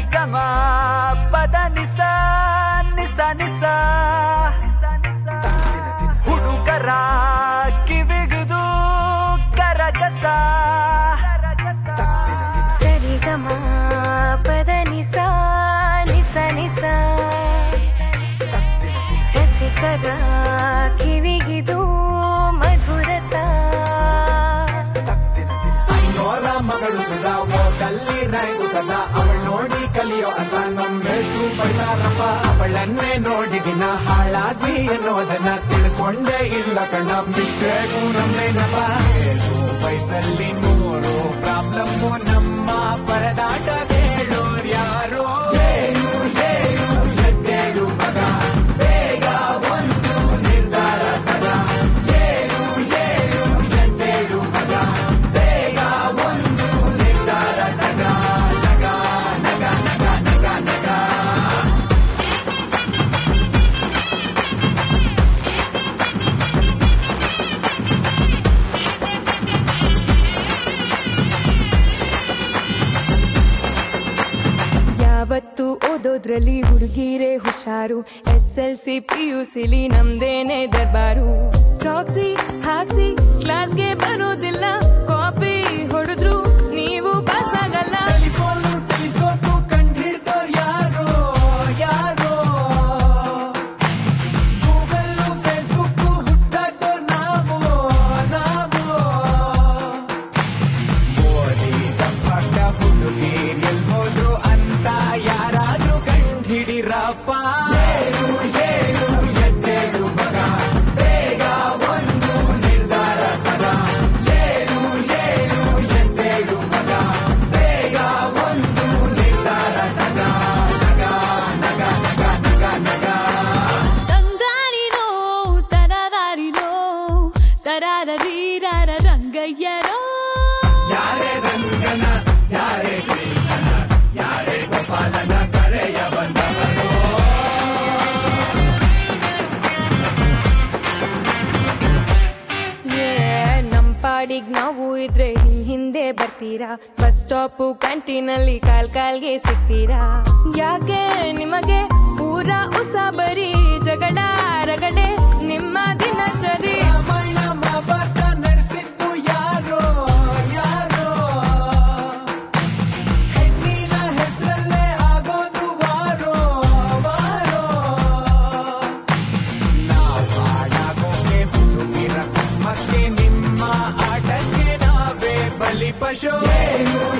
ಗಮ ಪದ ನಿಸ ನಿಸ ನಿಸ ಹುಡುಗರ ಕಿವಿಗುದು ಕರಗಸ ಸರಿಗಮ ಪದ ನಿಸ ನಿಸ ನಿಸ ರಸಿಕರ ಕಿವಿಗಿದು ಮಧುರಸ ಐನೋರ ಮಗಳು ಸುಧಾ ಓಟಲ್ಲಿ ರ್ಯಾಂಕು ಸದಾ ಅವಳು ನೋಡಿ ಕಲಿಯೋ ಅಂತ ನಮ್ಮೆಷ್ಟು ಬೈತಾರಪ್ಪ ಅವಳನ್ನೇ ನೋಡಿ ದಿನ ಹಾಳಾದ್ವಿ ಅನ್ನೋದನ್ನ ತಿಳ್ಕೊಂಡೇ ಇಲ್ಲ ಕಣ್ಣ ಮಿಸ್ಟೇಕು ನಮ್ಮೇನಪ್ಪ ಏಳು ವಯಸ್ಸಲ್ಲಿ ನೂರು ಪ್ರಾಬ್ಲಮ್ಮು ನಮ್ಮ ಪರದಾಟ ಕೇಳೋರ್ ಯಾರೋ ಏಳು ಏಳು ಎದ್ದೇಳು ಮಗ ಬೇಗ ಒಂದು ನಿರ್ಧಾರ ತಗ ಏಳು ಏಳು ಎದ್ದೇಳು ಮಗ ಬೇಗ ಒಂದು ನಿರ್ಧಾರ ತಗ ನಗ ನಗ ನಗ ನಗ ನಗ ಯಾವತ್ತು ಓದೋದ್ರಲ್ಲಿ ಹುಡುಗಿರೇ ಹುಷಾರು S L C P U ಸಿಲಿ ನಮ್ದೇನೆ ದರ್ಬಾರು ಪ್ರಾಕ್ಸಿ ಹಾಕ್ಸಿ ಕ್ಲಾಸ್ಗೆ ಬರೋದಿಲ್ಲ ಕಾಪಿ ಹೊಡೆದ್ರು ನೀವು ಪಾಸ್ ಆಗಲ್ಲ ಟೆಲಿಫೋನು ಟೆಲಿಸ್ಕೋಪು ಕಂಡ್ಹಿಡ್ದೋರ್ ಯಾರೋ ಯಾರೋ ಗೂಗಲ್ಲು ಫೇಸ್ಬುಕ್ಕು ಹುಟ್ಟಾಕ್ದೋರ್ ನಾವು ನಾವು ಓದಿ ದಪ್ಪಾಟ ಹುಡುಗಿ ಎಲ್ ಹೋದ್ರು ಅಂತ ಯಾರಾದ್ರೂ ಕಂಡ್ಹಿಡಿರಪ್ಪ ಏಳು ಏಳು ಎದ್ದೇಳು ಮಗ ಬೇಗ ಒಂದು ನಿರ್ಧಾರ ತಗ ಏಳು ಏಳು ಎದ್ದೇಳು ಮಗ ಬೇಗ ಒಂದು ನಿರ್ಧಾರ ತಗ ನಗ ನಗ ನಗ ನಗ ನಗ ತಂಗಾರಿನೋ ತರಾರಿನೋ ತರಾರೀರಾರ ರಂಗಯ್ಯರೋ ಯಾರೇ ರಂಗನ ಯಾರೇ ಕೃಷ್ಣನ ಯಾರೇ ಗೋಪಾಲನ ಕರೆಯ ಬಂದವನು ಏ ನಮ್ ಪಾಡಿಗ್ ನಾವು ಇದ್ರೆ ಹಿಂದ್ ಹಿಂದೆ ಬರ್ತೀರಾ ಬಸ್ ಸ್ಟಾಪು ಕ್ಯಾಂಟೀನಲ್ಲಿ ಕಾಲ್ ಕಾಲ್ಗೆ ಸಿಗ್ತೀರಾ ಯಾಕೆ ನಿಮಗೆ ಪೂರಾ ಉಸಾಬರಿ ಜಗಳ ರಗಡೆ ನಿಮ್ಮ ದಿನಚರಿ ರಾಮಾಯಣ ಮಹಾಭಾರತ ನಡೆಸಿದ್ದು ಯಾರೋ ಯಾರೋ ಹೆಣ್ಣಿನ ಹೆಸರಲ್ಲೇ ಆಗೋದು ವಾರೋ ವಾರೋ ನಾವು ಹಾಡಾಗೋಕೆ ಹುಡುಗಿರ ಕುಮ್ಮಕ್ಕೆ ನಿಮ್ಮ ಆಟಕ್ಕೆ ನಾವೇ ಬಲಿ ಪಶು ಏಳು